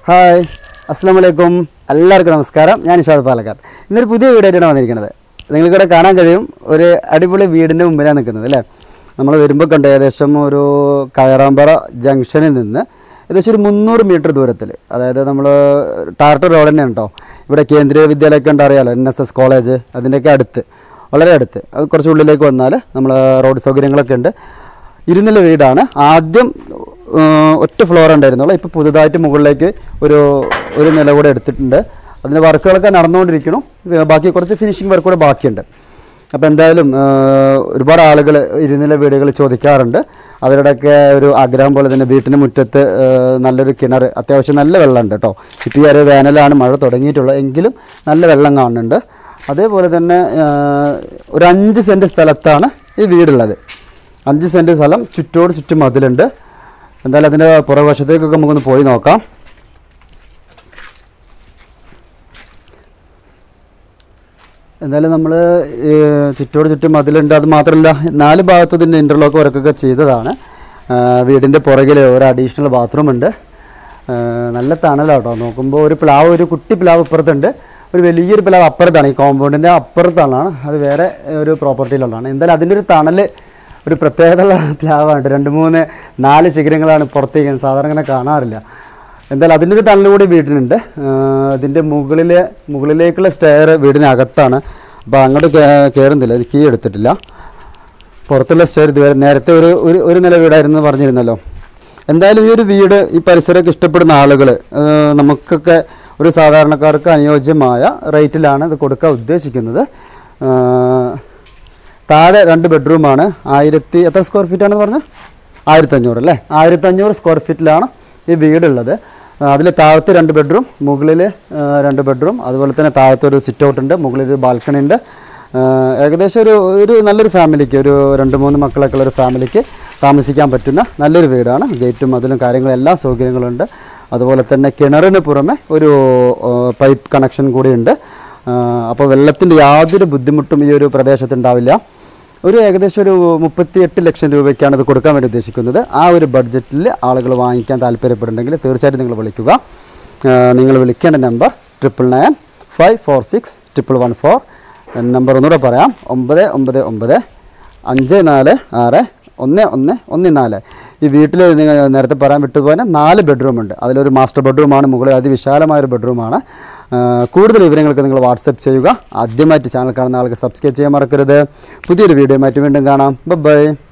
hi അസ്സാം വലൈക്കും എല്ലാവർക്കും നമസ്കാരം ഞാൻ ഇഷാദ് പാലക്കാട് ഇന്നൊരു പുതിയ വീടായിട്ടാണ് വന്നിരിക്കുന്നത് നിങ്ങൾക്കിവിടെ കാണാൻ കഴിയും ഒരു അടിപൊളി വീടിൻ്റെ മുമ്പിലാണ് നിൽക്കുന്നത് അല്ലേ നമ്മൾ വരുമ്പോൾ കണ്ട് ഏകദേശം ഒരു കയറാമ്പറ ജംഗ്ഷനിൽ നിന്ന് ഏകദേശം ഒരു മുന്നൂറ് മീറ്റർ ദൂരത്തിൽ അതായത് നമ്മൾ ടാർട്ടർ റോഡ് തന്നെയാണ് കേട്ടോ ഇവിടെ കേന്ദ്രീയ വിദ്യാലയമൊക്കെ ഉണ്ട് അറിയാലോ എൻ എസ് എസ് കോളേജ് അതിൻ്റെയൊക്കെ അടുത്ത് വളരെ അടുത്ത് അത് കുറച്ച് ഉള്ളിലേക്ക് വന്നാൽ നമ്മൾ റോഡ് സൗകര്യങ്ങളൊക്കെ ഉണ്ട് ഇരുന്നില്ല വീടാണ് ആദ്യം ആ, ഒറ്റ ഫ്ലോർ ഉണ്ടായിരുന്നുള്ളൂ ഇപ്പോൾ പുതുതായിട്ട് മുകളിലേക്ക് ഒരു ഒരു നില കൂടെ എടുത്തിട്ടുണ്ട് അതിൻ്റെ വർക്കുകളൊക്കെ നടന്നുകൊണ്ടിരിക്കണം വേ- ബാക്കി കുറച്ച് ഫിനിഷിംഗ് വർക്ക് കൂടെ ബാക്കിയുണ്ട് അപ്പോൾ എന്തായാലും ആ, ഒരുപാട് ആളുകൾ ഇരുന്നില വീടുകൾ ചോദിക്കാറുണ്ട് അവരുടെയൊക്കെ ഒരു ആഗ്രഹം പോലെ തന്നെ വീട്ടിന് മുറ്റത്ത് ആ, നല്ലൊരു കിണർ അത്യാവശ്യം നല്ല വെള്ളമുണ്ട് കേട്ടോ ഇപ്പോൾ ഈ ഒരു വേനലാണ് മഴ തുടങ്ങിയിട്ടുള്ളത് എങ്കിലും നല്ല വെള്ളം കാണുന്നുണ്ട് അതേപോലെ തന്നെ ആ, ഒരു അഞ്ച് സെൻറ്റ് സ്ഥലത്താണ് ഈ വീടുള്ളത് അഞ്ച് സെൻറ്റ് സ്ഥലം ചുറ്റോട് ചുറ്റും മതിലുണ്ട് എന്തായാലും അതിൻ്റെ പുറകുവശത്തേക്കൊക്കെ നമുക്കൊന്ന് പോയി നോക്കാം എന്തായാലും നമ്മൾ ചുറ്റോട് ചുറ്റും മതിലുണ്ട് അത് മാത്രമല്ല നാല് ഭാഗത്തും ഇതിൻ്റെ ഇൻ്റർലോക്ക് വർക്കൊക്കെ ചെയ്തതാണ് ആ, വീടിൻ്റെ പുറകിൽ ഒരു അഡീഷണൽ ബാത്റൂം ഉണ്ട് ആ, നല്ല തണലാട്ടോ നോക്കുമ്പോൾ ഒരു പ്ലാവ് ഒരു കുട്ടി പ്ലാവ് ഇപ്പുറത്തുണ്ട് ഒരു വലിയൊരു പ്ലാവ് അപ്പുറത്താണ് ഈ കോമ്പൗണ്ടിൻ്റെ അപ്പുറത്താണ് അത് വേറെ ഒരു പ്രോപ്പർട്ടിയിലുള്ളതാണ് എന്തായാലും അതിൻ്റെ ഒരു തണൽ ഒരു പ്രത്യേകതയുള്ള പ്ലാവാണ് രണ്ട് മൂന്ന് നാല് ശിഖരങ്ങളാണ് പുറത്തേക്ക് സാധാരണ ഇങ്ങനെ കാണാറില്ല എന്തായാലും അതിൻ്റെ ഒരു തണൽ കൂടി വീട്ടിനുണ്ട് അതിൻ്റെ മുകളിൽ മുകളിലേക്കുള്ള സ്റ്റെയർ വീടിനകത്താണ് അപ്പോൾ അങ്ങോട്ട് കേ- കയറുന്നില്ല ഇത് കീ എടുത്തിട്ടില്ല പുറത്തുള്ള സ്റ്റെയർ ഇതുവരെ നേരത്തെ ഒരു ഒരു ഒരു നില വീടായിരുന്നു പറഞ്ഞിരുന്നല്ലോ എന്തായാലും ഈ ഒരു വീട് ഈ പരിസരമൊക്കെ ഇഷ്ടപ്പെടുന്ന ആളുകൾ നമുക്കൊക്കെ ഒരു സാധാരണക്കാർക്ക് അനുയോജ്യമായ റേറ്റിലാണ് ഇത് കൊടുക്കാൻ ഉദ്ദേശിക്കുന്നത് ആ, താഴെ രണ്ട് ബെഡ്റൂമാണ് ആയിരത്തി എത്ര സ്ക്വയർ ഫീറ്റ് ആണെന്ന് പറഞ്ഞാൽ ആയിരത്തഞ്ഞൂറ് അല്ലേ ആയിരത്തഞ്ഞൂറ് സ്ക്വയർ ഫീറ്റിലാണ് ഈ വീടുള്ളത് അതിൽ താഴത്തെ രണ്ട് ബെഡ്റൂം മുകളിൽ രണ്ട് ബെഡ്റൂം അതുപോലെ തന്നെ താഴത്തെ ഒരു സിറ്റ് ഔട്ട് ഉണ്ട് മുകളിൽ ഒരു ബാൽക്കണി ഉണ്ട് ആ, ഏകദേശം ഒരു ഒരു നല്ലൊരു ഫാമിലിക്ക് ഒരു രണ്ട് മൂന്ന് മക്കളൊക്കെ ഉള്ള ഒരു ഫാമിലിക്ക് താമസിക്കാൻ പറ്റുന്ന നല്ലൊരു വീടാണ് ഗേറ്റും അതിലും കാര്യങ്ങളും എല്ലാ സൗകര്യങ്ങളുണ്ട് അതുപോലെ തന്നെ കിണറിന് പുറമെ ഒരു ആ, പൈപ്പ് കണക്ഷൻ കൂടിയുണ്ട് ആ, അപ്പോൾ വെള്ളത്തിൻ്റെ യാതൊരു ബുദ്ധിമുട്ടും ഈ ഒരു പ്രദേശത്ത് ഉണ്ടാവില്ല ഒരു ഏകദേശം ഒരു മുപ്പത്തിയെട്ട് ലക്ഷം രൂപയ്ക്കാണ് ഇത് കൊടുക്കാൻ വേണ്ടി ഉദ്ദേശിക്കുന്നത് ആ ഒരു ബഡ്ജറ്റിൽ ആളുകൾ വാങ്ങിക്കാൻ താല്പര്യപ്പെടുന്നുണ്ടെങ്കിൽ തീർച്ചയായിട്ടും നിങ്ങൾ വിളിക്കുക ആ, നിങ്ങൾ വിളിക്കേണ്ട number triple nine five four six triple one four number ഒന്നുകൂടെ പറയാം ഒമ്പത് ഒമ്പത് ഒമ്പത് അഞ്ച് നാല് ആറ് ഒന്ന് ഒന്ന് ഒന്ന് നാല് ഈ വീട്ടിൽ നിങ്ങൾ നേരത്തെ പറയാൻ വിട്ടുപോലെ നാല് ബെഡ്റൂമുണ്ട് അതിലൊരു മാസ്റ്റർ ബെഡ്റൂമാണ് മുകളിൽ അതിവിശാലമായ ഒരു ബെഡ്റൂമാണ് ആ, കൂടുതൽ വിവരങ്ങൾക്ക് നിങ്ങൾ വാട്സപ്പ് ചെയ്യുക ആദ്യമായിട്ട് ചാനൽ കാണുന്ന ആൾക്ക് സബ്സ്ക്രൈബ് ചെയ്യാൻ മറക്കരുത് പുതിയൊരു വീഡിയോ ആയിട്ട് വീണ്ടും കാണാം ബൈ